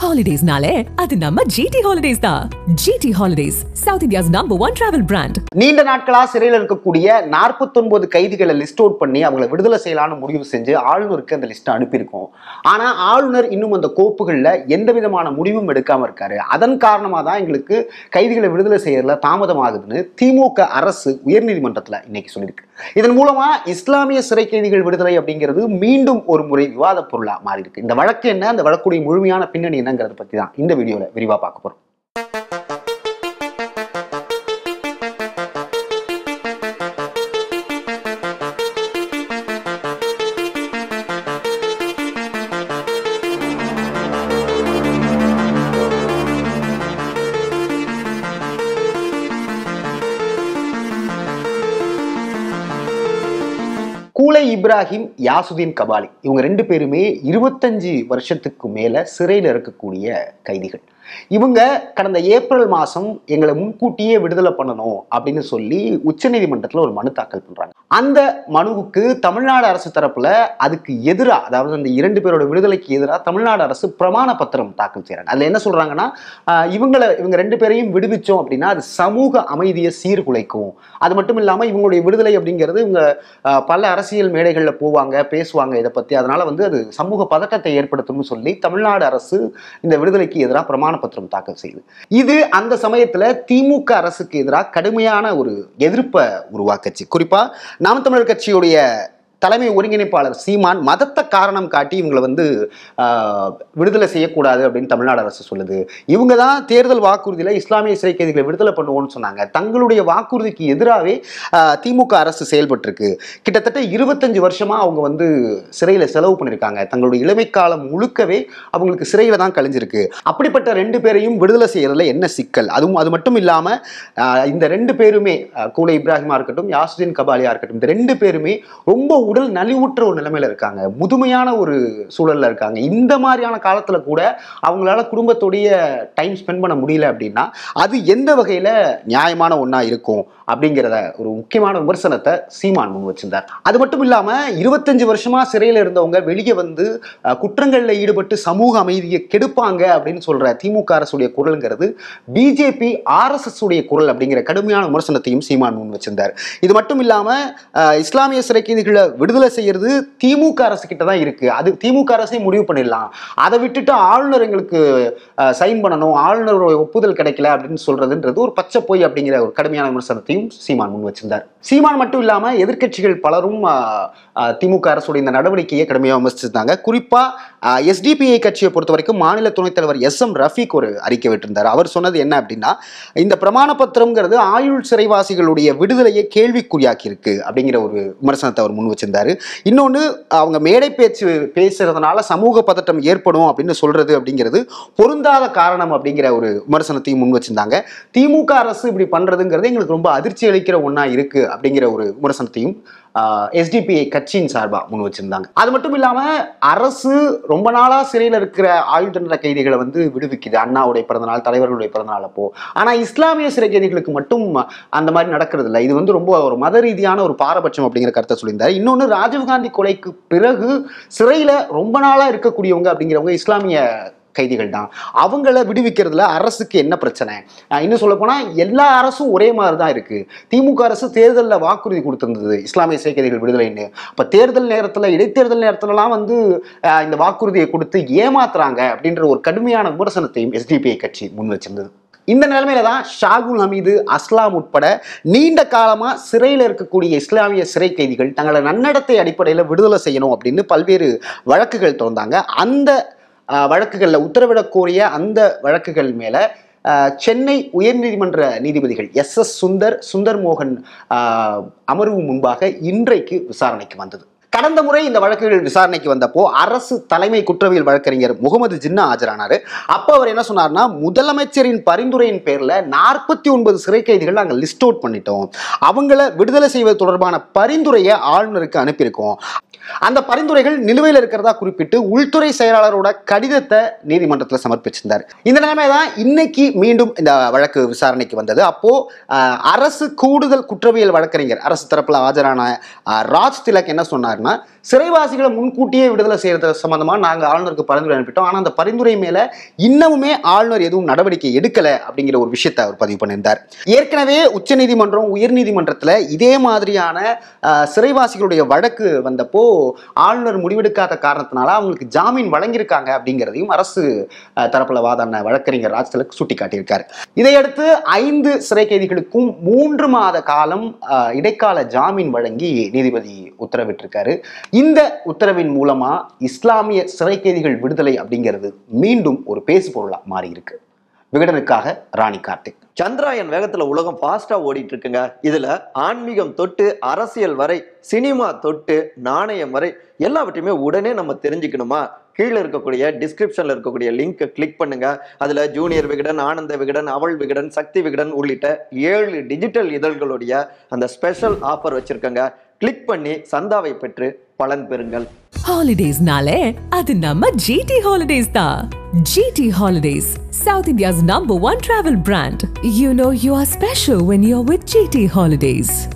ஹாலிடேஸ்னாலே அது நம்ம ஜிடி ஹாலிடேஸ் தான் GT holidays south India's number one travel brand நீண்ட நாட்களா சிறையில் இருக்கக்கூடிய 49 கைதிகளை லிஸ்ட் அவுட் பண்ணி அவங்களை விடுதலை செய்யலாம்னு முடிவு செஞ்சு ஆளுநருக்கு அந்த லிஸ்ட்டை அனுப்பியிருக்கோம் ஆனா ஆளுநர் இன்னும் அந்த கோப்புகளில் எந்த விதமான முடிவும் எடுக்காம இருக்காரு அதன் காரணமாக தான் எங்களுக்கு கைதிகளை விடுதலை செய்யறதுல தாமதமாகுதுன்னு திமுக அரசு உயர்நீதிமன்றத்தில் இன்னைக்கு சொல்லியிருக்கு இதன் மூலமா இஸ்லாமிய சிறை கைதிகள் விடுதலை அப்படிங்கிறது மீண்டும் ஒரு முறை விவாத பொருளா மாறி இருக்கு இந்த வழக்கு என்ன அந்த வழக்குடைய முழுமையான பின்னணி என்னங்கிறத பத்தி தான் இந்த வீடியோல விரிவா பார்க்க போறோம் கூலை இப்ராஹிம் யாசுதீன் கபாலி இவங்க ரெண்டு பேருமே இருபத்தஞ்சு வருஷத்துக்கு மேல சிறையில் இருக்கக்கூடிய கைதிகள் இவங்க கடந்த ஏப்ரல் மாதம் எங்களை முன்கூட்டியே விடுதலை பண்ணணும் அப்படின்னு சொல்லி உச்சநீதிமன்றத்தில் ஒரு மனு தாக்கல் பண்றாங்க அந்த மனுவுக்கு தமிழ்நாடு அரசு தரப்புல அதுக்கு எதிராக அதாவது அந்த இரண்டு பேரோட விடுதலைக்கு எதிராக தமிழ்நாடு அரசு பிரமாண பத்திரம் தாக்கல் செய்றாங்க அதுல என்ன சொல்றாங்கன்னா ஆஹ் இவங்களை இவங்க ரெண்டு பேரையும் விடுவிச்சோம் அப்படின்னா அது சமூக அமைதியை சீர்குலைக்கும் அது மட்டும் இல்லாம இவங்களுடைய விடுதலை அப்படிங்கிறது இவங்க ஆஹ் பல அரசியல் மேடைகளில் போவாங்க பேசுவாங்க இதை பத்தி அதனால வந்து அது சமூக பதட்டத்தை ஏற்படுத்தும்னு சொல்லி தமிழ்நாடு அரசு இந்த விடுதலைக்கு எதிராக பிரமாண பத்திரம் தாக்கல் செய்யுது இது அந்த சமயத்துல திமுக அரசுக்கு எதிராக கடுமையான ஒரு எதிர்ப்பை உருவாக்குச்சு குறிப்பா நாம் தமிழர் கட்சியுடைய தலைமை ஒருங்கிணைப்பாளர் சீமான் மதத்தை காரணம் காட்டி இவங்களை வந்து ஆஹ், விடுதலை செய்யக்கூடாது அப்படின்னு தமிழ்நாடு அரசு சொல்லுது இவங்க தான் தேர்தல் வாக்குறுதியில் இஸ்லாமிய சிறை கைதிகளை விடுதலை பண்ணுவோம்னு சொன்னாங்க தங்களுடைய வாக்குறுதிக்கு எதிராகவே ஆஹ், திமுக அரசு செயல்பட்டிருக்கு கிட்டத்தட்ட இருபத்தஞ்சு வருஷமா அவங்க வந்து சிறையில் செலவு பண்ணியிருக்காங்க தங்களுடைய இளமை காலம் முழுக்கவே அவங்களுக்கு சிறையில் தான் கழிஞ்சிருக்கு அப்படிப்பட்ட ரெண்டு பேரையும் விடுதலை செய்யறதுல என்ன சிக்கல் அதுவும் அது மட்டும் இல்லாமல் இந்த ரெண்டு பேருமே ஆஹ், கூலை இப்ராஹிமா இருக்கட்டும் யாசுதீன் கபாலியா இருக்கட்டும் இந்த ரெண்டு பேருமே ரொம்ப உடல் நலிவுற்ற ஒரு நிலைமையில இருக்காங்க முதுமையான ஒரு சூழல்ல இருக்காங்க இந்த மாதிரியான காலத்துல கூட அவங்களால குடும்பத்தோடைய டைம் ஸ்பெண்ட் பண்ண முடியல அப்படின்னா அது எந்த வகையில நியாயமான ஒண்ணா இருக்கும் அப்படிங்கிறத ஒரு முக்கியமான விமர்சனத்தை சீமான் முன் வச்சிருந்தார் அது மட்டும் இல்லாம இருபத்தஞ்சு வருஷமா சிறையில் இருந்தவங்க வெளியே வந்து அஹ், குற்றங்கள்ல ஈடுபட்டு சமூக அமைதியை கெடுப்பாங்க அப்படின்னு சொல்ற திமுக அரசுடைய குரலுங்கிறது பிஜேபி ஆர்எஸ்எஸ் உடைய குரல் அப்படிங்கிற கடுமையான விமர்சனத்தையும் சீமான் முன் வச்சிருந்தார் இது மட்டும் இல்லாம அஹ், இஸ்லாமிய சிறை கைதிகளை விடுதலை செய்யறது திமுக அரசு கிட்ட தான் இருக்கு அது திமுக அரசே முடிவு பண்ணிடலாம் அதை விட்டுட்டு ஆளுநர் எங்களுக்கு சைன் பண்ணணும் ஆளுநருடைய ஒப்புதல் கிடைக்கல அப்படின்னு சொல்றதுன்றது ஒரு பச்சை பொய் அப்படிங்கிற ஒரு கடுமையான விமர்சனத்தையும் சீமான் முன் வச்சிருந்தார் சீமான் மட்டும் இல்லாம எதிர்க்கட்சிகள் பலரும் அஹ், அஹ், திமுக அரசுடைய இந்த நடவடிக்கையை கடுமையாக விமர்சிச்சிருந்தாங்க குறிப்பா எஸ்டிபிஐ கட்சியை பொறுத்த வரைக்கும் மாநில துணைத் தலைவர் எஸ் எம் ரஃபீக் ஒரு அறிக்கை விட்டிருந்தார் அவர் சொன்னது என்ன அப்படின்னா இந்த பிரமாண பத்திரம்ங்கிறது ஆயுள் சிறைவாசிகளுடைய விடுதலையை கேள்விக்குறியாக்கி இருக்கு அப்படிங்கிற ஒரு விமர்சனத்தை அவர் முன் வச்சிருந்தாரு இன்னொன்று அவங்க மேடை பேச்சு பேசுறதுனால சமூக பதட்டம் ஏற்படும் அப்படின்னு சொல்றது அப்படிங்கிறது பொருந்தாத காரணம் அப்படிங்கிற ஒரு விமர்சனத்தையும் முன் வச்சிருந்தாங்க திமுக அரசு இப்படி பண்றதுங்கிறது எங்களுக்கு ரொம்ப அதிர்ச்சி அளிக்கிற ஒண்ணா இருக்கு அப்படிங்கிற ஒரு விமர்சனத்தையும் எஸ்டிபிஐ கட்சியின் சார்பா முன் வச்சிருந்தாங்க அது மட்டும் இல்லாம அரசு ரொம்ப நாளா சிறையில் இருக்கிற ஆயுள் தண்டனை கைதிகளை வந்து விடுவிக்குது அண்ணாவுடைய பிறந்தநாள் தலைவர்களுடைய பிறந்தநாள் அப்போ ஆனா இஸ்லாமிய சிறை கைதிகளுக்கு மட்டும் அந்த மாதிரி நடக்கிறது இல்லை இது வந்து ரொம்ப ஒரு மத ரீதியான ஒரு பாரபட்சம் அப்படிங்கிற கருத்தை சொல்லியிருந்தார் இன்னொன்று ராஜீவ்காந்தி கொலைக்கு பிறகு சிறையில ரொம்ப நாளா இருக்கக்கூடியவங்க அப்படிங்கிறவங்க இஸ்லாமிய கைதிகள் தான் அவங்கள விடுவிக்கிறதுல அரசுக்கு என்ன பிரச்சனை அஹ் இன்னும் சொல்ல போனா எல்லா அரசும் ஒரே மாதிரி தான் இருக்கு திமுக அரசு தேர்தலில் வாக்குறுதி கொடுத்திருந்தது இஸ்லாமிய சிறை கைதிகள் விடுதலைன்னு அப்ப தேர்தல் நேரத்துல இடைத்தேர்தல் நேரத்துலலாம் வந்து அஹ் இந்த வாக்குறுதியை கொடுத்து ஏமாத்துறாங்க அப்படின்ற ஒரு கடுமையான விமர்சனத்தையும் எஸ்டிபிஐ கட்சி முன் வச்சிருந்தது இந்த நிலைமையில தான் ஷாகுல் ஹமீது அஸ்லாம் உட்பட நீண்ட காலமா சிறையில் இருக்கக்கூடிய இஸ்லாமிய சிறை கைதிகள் தங்களை நன்னடத்தை அடிப்படையில் விடுதலை செய்யணும் அப்படின்னு பல்வேறு வழக்குகள் திறந்தாங்க அந்த அஹ், வழக்குகள்ல உத்தரவிடக் கோரிய அந்த வழக்குகள் மேல அஹ், சென்னை உயர்நீதிமன்ற நீதிபதிகள் எஸ் எஸ் சுந்தர் சுந்தர் மோகன் அஹ், அமர்வு முன்பாக இன்றைக்கு விசாரணைக்கு வந்தது கடந்த முறை இந்த வழக்குகள் விசாரணைக்கு வந்தப்போ அரசு தலைமை குற்றவியல் வழக்கறிஞர் முகமது ஜின்னா ஆஜரானாரு அப்போ அவர் என்ன சொன்னார்னா முதலமைச்சரின் பரிந்துரையின் பேர்ல நாற்பத்தி ஒன்பது சிறை கைதிகள் நாங்கள் லிஸ்ட் அவுட் பண்ணிட்டோம் அவங்கள விடுதலை செய்வது தொடர்பான பரிந்துரையை ஆளுநருக்கு அனுப்பியிருக்கோம் அந்த பரிந்துரைகள் நிலுவையில் இருக்கிறதா குறிப்பிட்டு உள்துறை செயலாளரோட கடிதத்தை நீதிமன்றத்தில் சமர்ப்பிச்சிருந்தார் இந்த நிலைமை தான் இன்னைக்கு மீண்டும் இந்த வழக்கு விசாரணைக்கு வந்தது அப்போ அஹ், அரசு கூடுதல் குற்றவியல் வழக்கறிஞர் அரசு தரப்புல ஆஜரான அஹ், ராஜ் திலக் என்ன சொன்னார்னா இல்லாம சிறைவாசிகளை முன்கூட்டியே விடுதலை செய்யறது சம்பந்தமா நாங்க ஆளுநருக்கு பரிந்துரை அனுப்பிட்டோம் ஆனா அந்த பரிந்துரை மேல இன்னமுமே ஆளுநர் எதுவும் நடவடிக்கை எடுக்கல அப்படிங்கிற ஒரு விஷயத்தை அவர் பதிவு பண்ணியிருந்தார் ஏற்கனவே உச்சநீதிமன்றம் உயர்நீதிமன்றத்துல இதே மாதிரியான அஹ், சிறைவாசிகளுடைய வழக்கு வந்தப்போ ஆளுநர் முடிவெடுக்காத காரணத்தினால அவங்களுக்கு ஜாமீன் வழங்கியிருக்காங்க அப்படிங்கிறதையும் அரசு அஹ், தரப்புல வாதாடின வழக்கறிஞர் ராஜ்தலுக்கு சுட்டிக்காட்டியிருக்காரு இதையடுத்து ஐந்து சிறை கைதிகளுக்கும் மூன்று மாத காலம் அஹ், இடைக்கால ஜாமீன் வழங்கி நீதிபதி உத்தரவிட்டிருக்காரு இந்த உத்தரவின் மூலமா இஸ்லாமிய சிறை கைதிகள் விடுதலை அப்படிங்கிறது மீண்டும் ஒரு பேசு பொருளா மாறி இருக்கு விகடனுக்காக ராணி கார்த்திக் சந்திராயன் வேகத்துல உலகம் ஃபாஸ்டா ஓடிட்டு இருக்குங்க இதுல ஆன்மீகம் தொட்டு அரசியல் வரை சினிமா தொட்டு நாணயம் வரை எல்லாவற்றையுமே உடனே நம்ம தெரிஞ்சுக்கணுமா கீழே இருக்கக்கூடிய டிஸ்கிரிப்ஷன்ல இருக்கக்கூடிய லிங்கை கிளிக் பண்ணுங்க அதுல ஜூனியர் விகடன் ஆனந்த விகடன் அவள் விகடன் சக்தி விகடன் உள்ளிட்ட ஏழு டிஜிட்டல் இதழ்களுடைய அந்த ஸ்பெஷல் ஆஃபர் வச்சிருக்கங்க கிளிக் பண்ணி சந்தாவை பெற்று பலன் பெறுங்கள் ஹாலிடேஸ்னாலே அது நம்ம ஜிடி ஹாலிடேஸ் தான் GT holidays south India's number one travel brand you know you are special when you are with GT holidays